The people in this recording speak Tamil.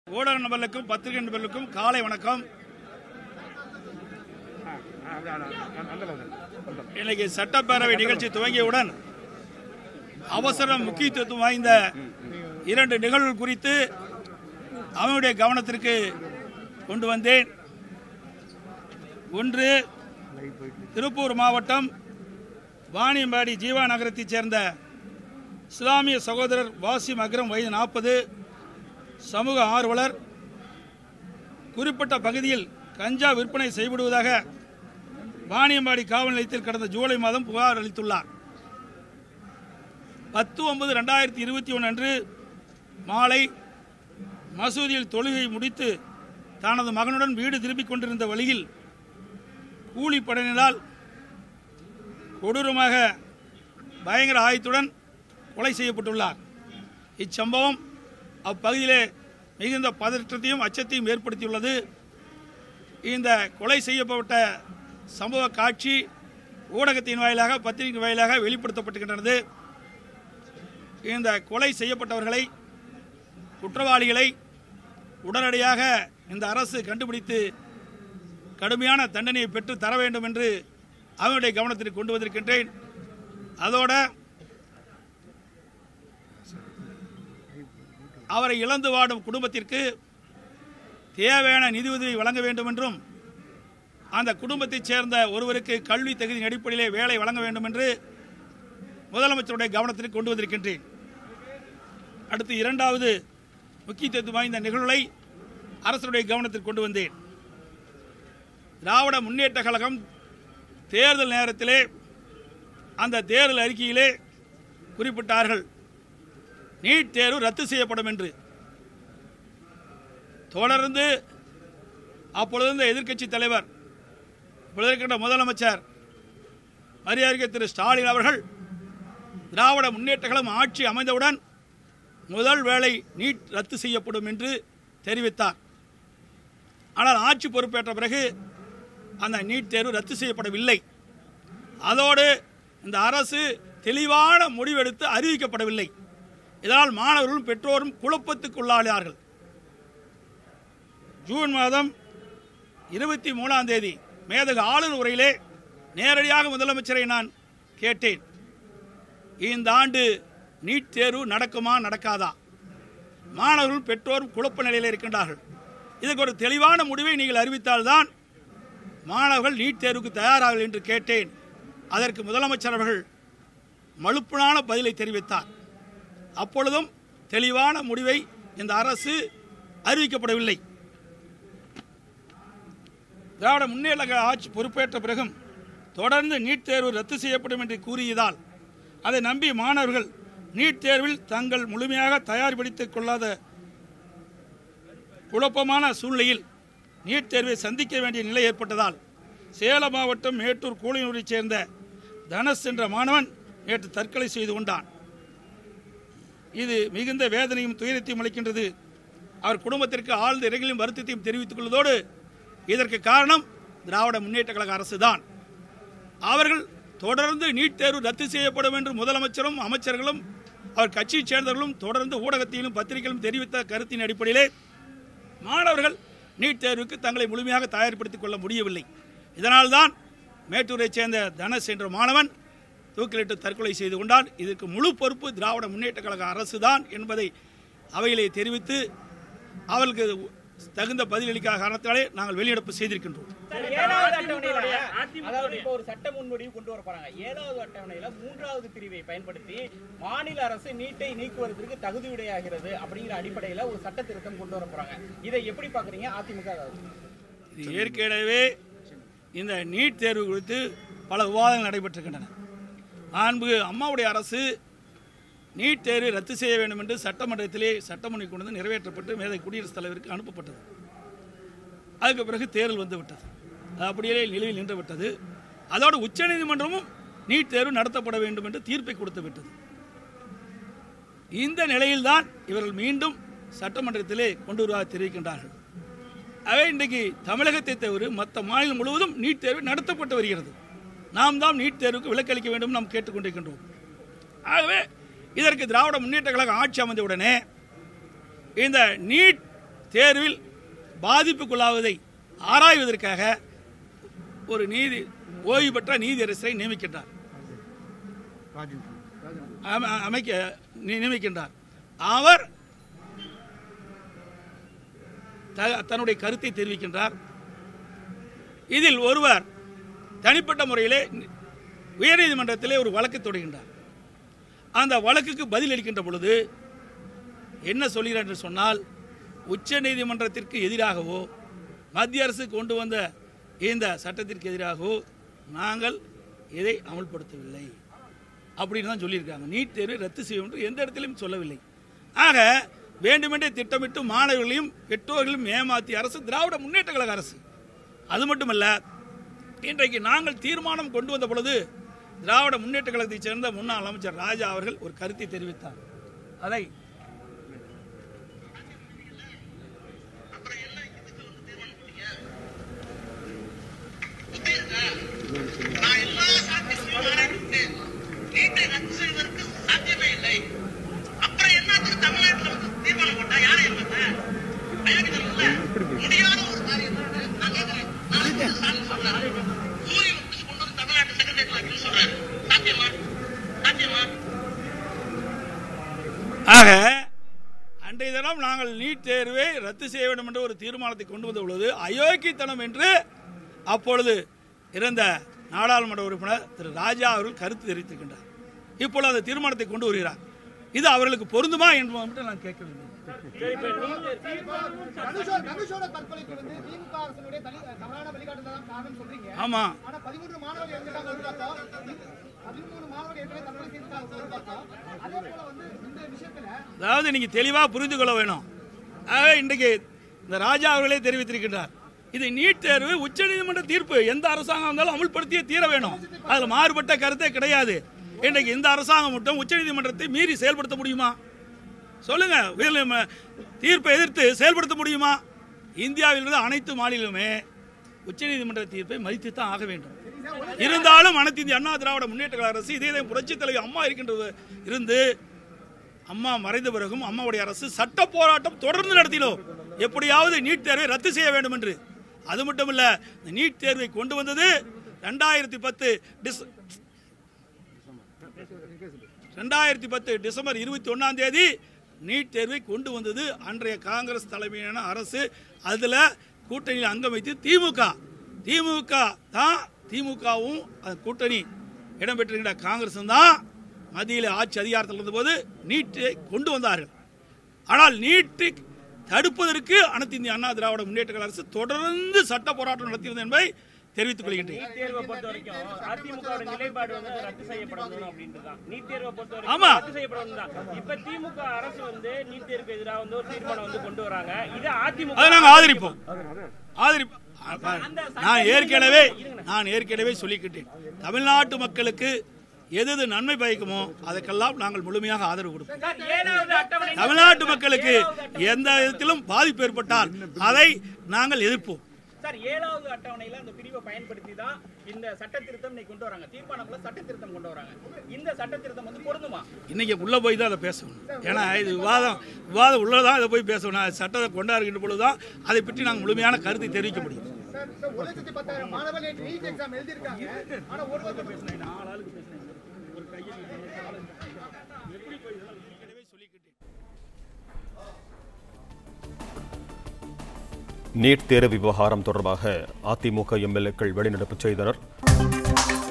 ஊடக நபர்களுக்கும் பத்திரிகை நபர்களுக்கும் காலை வணக்கம் இன்னைக்கு சட்டப்பேரவை நிகழ்ச்சி துவங்கியவுடன் அவசர முக்கியத்துவம் வாய்ந்த இரண்டு நிகழ்வுகள் குறித்து அவனுடைய கவனத்திற்கு கொண்டு வந்தேன் ஒன்று திருப்பூர் மாவட்டம் வாணியம்பாடி ஜீவா நகரத்தைச் சேர்ந்த இஸ்லாமிய சகோதரர் வாசிம் அக்ரம் வயது நாற்பது சமூக ஆர்வலர் குறிப்பிட்ட பகுதியில் கஞ்சா விற்பனை செய்யப்படுவதாக வாணியம்பாடி காவல் நிலையத்தில் கடந்த ஜூலை மாதம் புகார் அளித்துள்ளார் பத்து ஒன்பது ரெண்டாயிரத்தி இருபத்தி ஒன்று அன்று மாலை மசூதியில் தொழுகை முடித்து தனது மகனுடன் வீடு திரும்பிக் கொண்டிருந்த வழியில் கூலிப்படையினரால் கொடூரமாக பயங்கர ஆயத்துடன் கொலை செய்யப்பட்டுள்ளார் இச்சம்பவம் அப்பகுதியிலே மிகுந்த பதற்றத்தையும் அச்சத்தையும் ஏற்படுத்தியுள்ளது இந்த கொலை செய்யப்பட்ட சம்பவ காட்சி ஊடகத்தின் வாயிலாக பத்திரிகை வாயிலாக வெளிப்படுத்தப்பட்டுகின்றது இந்த கொலை செய்யப்பட்டவர்களை குற்றவாளிகளை உடனடியாக இந்த அரசு கண்டுபிடித்து கடுமையான தண்டனையை பெற்று தர வேண்டும் என்று அவனுடைய கவனத்திற்கு கொண்டு வந்திருக்கின்றேன் அதோட அவரை இழந்து வாடும் குடும்பத்திற்கு தேவையான நிதியுதவி வழங்க வேண்டும் என்றும் அந்த குடும்பத்தைச் சேர்ந்த ஒருவருக்கு கல்வி தகுதியின் அடிப்படையிலே வேலை வழங்க வேண்டும் என்று முதலமைச்சருடைய கவனத்திற்கு கொண்டு வந்திருக்கின்றேன் அடுத்து இரண்டாவது முக்கியத்துவம் வாய்ந்த நிகழ்வுகளை அரசுடைய கவனத்திற்கு கொண்டு வந்தேன் திராவிட முன்னேற்ற கழகம் தேர்தல் நேரத்திலே அந்த தேர்தல் அறிக்கையிலே குறிப்பிட்டார்கள் நீட் தேர்வு ரத்து செய்யப்படும் என்று தொடர்ந்து அப்பொழுது இருந்த எதிர்க்கட்சி தலைவர் இப்பொழுது இருக்கின்ற முதலமைச்சர் மரியாதை திரு ஸ்டாலின் அவர்கள் திராவிட முன்னேற்ற கழகம் ஆட்சி அமைந்தவுடன் முதல் வேளை நீட் ரத்து செய்யப்படும் என்று தெரிவித்தார் ஆனால் ஆட்சி பொறுப்பேற்ற பிறகு அந்த நீட் தேர்வு ரத்து செய்யப்படவில்லை அதோடு இந்த அரசு தெளிவான முடிவெடுத்து அறிவிக்கப்படவில்லை இதனால் மாணவர்களும் பெற்றோரும் குழப்பத்துக்குள்ளாகிறார்கள் ஜூன் மாதம் இருபத்தி மூணாம் தேதி மேதக ஆளுநர் உரையிலே நேரடியாக முதலமைச்சரை நான் கேட்டேன் இந்த ஆண்டு நீட் தேர்வு நடக்குமா நடக்காதா மாணவர்கள் பெற்றோரும் குழப்ப நிலையில் இருக்கின்றார்கள் இதுக்கு ஒரு தெளிவான முடிவை நீங்கள் அறிவித்தால்தான் மாணவர்கள் நீட் தேர்வுக்கு தயாராகல் என்று கேட்டேன் அதற்கு முதலமைச்சர் அவர்கள் மழுப்பனான பதிலை தெரிவித்தார் அப்பொழுதும் தெளிவான முடிவை இந்த அரசு அறிவிக்கப்படவில்லை திராவிட முன்னேற்ற கழக ஆட்சி பொறுப்பேற்ற பிறகும் தொடர்ந்து நீட் தேர்வு ரத்து செய்யப்படும் என்று கூறியதால் அதை நம்பி மாணவர்கள் நீட் தேர்வில் தங்கள் முழுமையாக தயார்படுத்திக் கொள்ளாத குழப்பமான சூழ்நிலையில் நீட் தேர்வை சந்திக்க வேண்டிய நிலை ஏற்பட்டதால் சேலம் மாவட்டம் மேட்டூர் கூலியூரைச் சேர்ந்த தனஸ் என்ற மாணவன் நேற்று தற்கொலை செய்து கொண்டான் இது மிகுந்த வேதனையும் துயரத்தையும் அளிக்கின்றது அவர் குடும்பத்திற்கு ஆழ்ந்த இறைகளையும் வருத்தத்தையும் தெரிவித்துக் கொள்வதோடு இதற்கு காரணம் திராவிட முன்னேற்ற கழக அரசுதான் அவர்கள் தொடர்ந்து நீட் தேர்வு ரத்து செய்யப்படும் என்று முதலமைச்சரும் அமைச்சர்களும் அவர் கட்சியைச் சேர்ந்தவர்களும் தொடர்ந்து ஊடகத்திலும் பத்திரிகையிலும் தெரிவித்த கருத்தின் அடிப்படையிலே மாணவர்கள் நீட் தேர்வுக்கு தங்களை முழுமையாக தயார்படுத்திக் கொள்ள முடியவில்லை இதனால்தான் மேட்டூரைச் சேர்ந்த தனஸ் என்ற மாணவன் தூக்கிலிட்டு தற்கொலை செய்து கொண்டான் இதற்கு முழு பொறுப்பு திராவிட முன்னேற்ற கழக அரசுதான் என்பதை அவையிலே தெரிவித்து அவர்களுக்கு தகுந்த பதிலளிக்காத காரணத்தாலே நாங்கள் வெளிநடப்பு செய்திருக்கின்றோம் ஏழாவது அட்டவணையில அதாவது இப்போ ஒரு சட்ட முன்வடிவு கொண்டு வர போறாங்க ஏழாவது அட்டவணையில மூன்றாவது பிரிவை பயன்படுத்தி மாநில அரசு நீட்டை நீக்குவதற்கு தகுதியுடையாகிறது அப்படிங்கிற அடிப்படையில ஒரு சட்ட திருத்தம் கொண்டு வர போறாங்க இதை எப்படி பாக்குறீங்க அதிமுக இது ஏற்கனவே இந்த நீட் தேர்வு குறித்து பல விவாதங்கள் நடைபெற்றிருக்கின்றன அன்பு அம்மாவுடைய அரசு நீட் தேர்வை ரத்து செய்ய வேண்டும் என்று சட்டமன்றத்திலே சட்டமன்ற கொண்டு வந்து நிறைவேற்றப்பட்டு மேதை குடியரசுத் தலைவருக்கு அனுப்பப்பட்டது அதுக்கு பிறகு தேர்தல் வந்து விட்டது அது அப்படியே நிலுவையில் நின்று விட்டது அதோடு உச்சநீதிமன்றமும் நீட் தேர்வு நடத்தப்பட வேண்டும் என்று தீர்ப்பை கொடுத்து விட்டது இந்த நிலையில்தான் இவர்கள் மீண்டும் சட்டமன்றத்திலே கொண்டு வருவதாக தெரிவிக்கின்றார்கள் ஆகவே இன்றைக்கு தமிழகத்தை தவிர மற்ற மாநிலம் முழுவதும் நீட் தேர்வு நடத்தப்பட்டு வருகிறது நாம் தான் நீட் தேர்வுக்கு விலக்களிக்க வேண்டும் நாம் கேட்டுக்கொண்டிருக்கின்றோம் ஆகவே இதற்கு திராவிட முன்னேற்ற கழகம் ஆட்சி அமைந்தவுடனே இந்த நீட் தேர்வில் பாதிப்புக்குள்ளாவதை ஆராய்வதற்காக ஒரு நீதி ஓய்வு பெற்ற நீதியரசரை நியமிக்கின்றார் அம- அமைக்க நி- நியமிக்கின்றார் அவர் த- தன்னுடைய கருத்தை தெரிவிக்கின்றார் இதில் ஒருவர் தனிப்பட்ட முறையிலே உயர்நீதிமன்றத்திலே ஒரு வழக்கு தொடுகின்றார் அந்த வழக்குக்கு பதில் அளிக்கின்ற பொழுது என்ன சொல்கிறார் என்று சொன்னால் உச்ச நீதிமன்றத்திற்கு எதிராகவோ மத்திய அரசு கொண்டு வந்த இந்த சட்டத்திற்கு எதிராகவோ நாங்கள் இதை அமல்படுத்தவில்லை அப்படின்னு தான் சொல்லியிருக்காங்க நீட் தேர்வை ரத்து செய்யும் என்று எந்த இடத்திலும் சொல்லவில்லை ஆக வேண்டுமென்றே திட்டமிட்டு மாணவர்களையும் பெற்றோர்களையும் ஏமாத்திய அரசு திராவிட முன்னேற்ற கழக அரசு அது மட்டுமல்ல இன்றைக்கு நாங்கள் தீர்மானம் கொண்டு வந்த பொழுது திராவிட முன்னேற்ற கழகத்தைச் சேர்ந்த முன்னாள் அமைச்சர் ராஜா அவர்கள் ஒரு கருத்தை தெரிவித்தார் அதை நான் எல்லா சாத்தியத்தையும் ஆராய்ந்தேன். நீட்டை ரத்து செய்வதற்கு சாத்தியமே இல்லை அப்புறம் என்னத்துக்கு தமிழ்நாட்டுல வந்து தீர்மானம் போட்டா யாரை ஏமாத்த அயோக்கியதனம் இல்ல முடியாத ஒரு காரியம் தானே. நான் கேட்கிறேன் நாளைக்கு வந்து சாமி சொல்றாரு சூரியன் உதிச்சு கொண்டு வந்து தமிழ்நாட்டு செக்ரட்டரியேட்ல வைக்கணும்னு சொல்றாரு சாத்தியமா சாத்தியமா ஆக அன்றைய தினம் நாங்கள் நீட் தேர்வை ரத்து செய்ய வேண்டும் என்ற ஒரு தீர்மானத்தை கொண்டு வந்த பொழுது அயோக்கியத்தனம் என்று அப்பொழுது இருந்த நாடாளுமன்ற உறுப்பினர் திரு ராஜா அவர்கள் கருத்து தெரிவித்திருக்கின்றார் இப்பொழுது அந்த தீர்மானத்தை கொண்டு வருகிறார் இது அவர்களுக்கு பொருந்துமா என்று மட்டும் நான் கேட்கவில்லை தனுஷோட தனுஷோட தற்கொலைக்கு வந்து திமுக அரசினுடைய தனி- தவறான வழிகாட்டுதல் தான் காரணம் சொல்றீங்க ஆமா ஆனா பதிமூன்று மாணவர்கள் இறந்துட்டாங்க ஒரு பார்த்தோம் பதிமூணு மாணவர்கள் ஏற்கனவே தற்கொலை செய்திருக்காங்க ஒரு பார்த்தோம் அதே போல வந்து இந்த விஷயத்துல அதாவது நீங்க தெளிவா புரிந்து கொள்ள வேணும் ஆக இன்றைக்கு இந்த ராஜா அவர்களே தெரிவித்திருக்கின்றார் இது நீட் தேர்வு உச்சநீதிமன்ற தீர்ப்பு எந்த அரசாங்கம் வந்தாலும் அமுல்படுத்தியே தீர வேணும் அதுல மாறுபட்ட கருத்தே கிடையாது இன்றைக்கு இந்த அரசாங்கம் மட்டும் உச்சநீதிமன்றத்தை மீறி செயல்படுத்த முடியுமா சொல்லுங்க உயர்நீதிம- தீர்ப்பை எதிர்த்து செயல்படுத்த முடியுமா இந்தியாவிலிருந்து அனைத்து மாநிலமே உச்சநீதிமன்ற தீர்ப்பை மதித்து தான் ஆக வேண்டும் இருந்தாலும் அனைத்து இந்திய அண்ணா திராவிட முன்னேற்ற கழக அரசு இதே புரட்சி தலைவி அம்மா இருக்கின்றது இருந்து அம்மா மறைந்த பிறகும் அம்மாவுடைய அரசு சட்ட போராட்டம் தொடர்ந்து நடத்தினோம் எப்படியாவது நீட் தேர்வை ரத்து செய்ய வேண்டும் என்று அது மட்டுமல்ல இந்த நீட் தேர்வை கொண்டு வந்தது ரெண்டாயிரத்தி பத்து டிஸ் ரெண்டாயிரத்தி பத்து டிசம்பர் இருபத்தி ஒன்னாம் தேதி நீட் தேர்வை கொண்டு வந்தது அன்றைய காங்கிரஸ் தலைமையிலான அரசு அதுல கூட்டணியில் அங்கம் வைத்து திமுக திமுக தான் திமுகவும் அந்த கூட்டணி இடம்பெற்றிருக்கிற காங்கிரஸும் தான் மத்தியில் ஆட்சி அதிகாரத்தில் இருந்தபோது நீட்டை கொண்டு வந்தார்கள் ஆனால் நீட்டை தடுப்பதற்கு அனைத்து இந்திய அண்ணா திராவிட முன்னேற்ற கழக அரசு தொடர்ந்து சட்ட போராட்டம் நடத்தியது என்பதை தெரிவித்துக் கொள்கின்றேன் நீட் தேர்வை பொறுத்த வரைக்கும் அதிமுகவோட நிலைப்பாடு வந்து ரத்து செய்யப்படணும் அப்படின்றதுதான் நீட் தேர்வை பொறுத்த வரைக்கும் ஆமா. ரத்து செய்யப்படணும் தான் இப்ப திமுக அரசு வந்து நீட் தேர்வுக்கு எதிராக வந்து ஒரு தீர்மானம் வந்து கொண்டு வராங்க இது அதிமுக அதை நாங்கள் ஆதரிப்போம் ஆதரிப்போம் நான் ஏற்கனவே நான் ஏற்கனவே சொல்லிக்கிட்டேன் தமிழ்நாட்டு மக்களுக்கு எது எது நன்மை பயக்குமோ அதுக்கெல்லாம் நாங்கள் முழுமையாக ஆதரவு கொடுப்போம் சார், ஏழாவது அட்டவணை தமிழ்நாட்டு மக்களுக்கு எந்த விதத்திலும் பாதிப்பு ஏற்பட்டால் அதை நாங்கள் எதிர்ப்போம் சார் ஏழாவது அட்டவணையில அந்த பிரிவை பயன்படுத்தி தான் இந்த சட்ட திருத்தம் இன்னைக்கு கொண்டு வராங்க தீர்மானம்ல சட்ட திருத்தம் கொண்டு வராங்க இந்த சட்ட திருத்தம் வந்து பொருந்துமா இன்னைக்கு உள்ள போய் தான் அதை பேசணும் ஏன்னா இது விவாதம் விவாதம் உள்ளதான் இதை போய் பேசணும் அது சட்டத்தை கொண்டாடுகின்ற பொழுதுதான் அதை பற்றி நாங்கள் முழுமையான கருத்தை தெரிவிக்க முடியும் சார் சார் ஒரு லட்சத்தி பத்தாயிரம் மாணவர்கள் நேற்று நீட் எக்ஸாம் எழுதியிருக்காங்க ஆனா ஒரு வருஷம் நீட் தேர்வு விவகாரம் தொடர்பாக அதிமுக எம்எல்ஏக்கள் வெளிநடப்பு செய்தனர்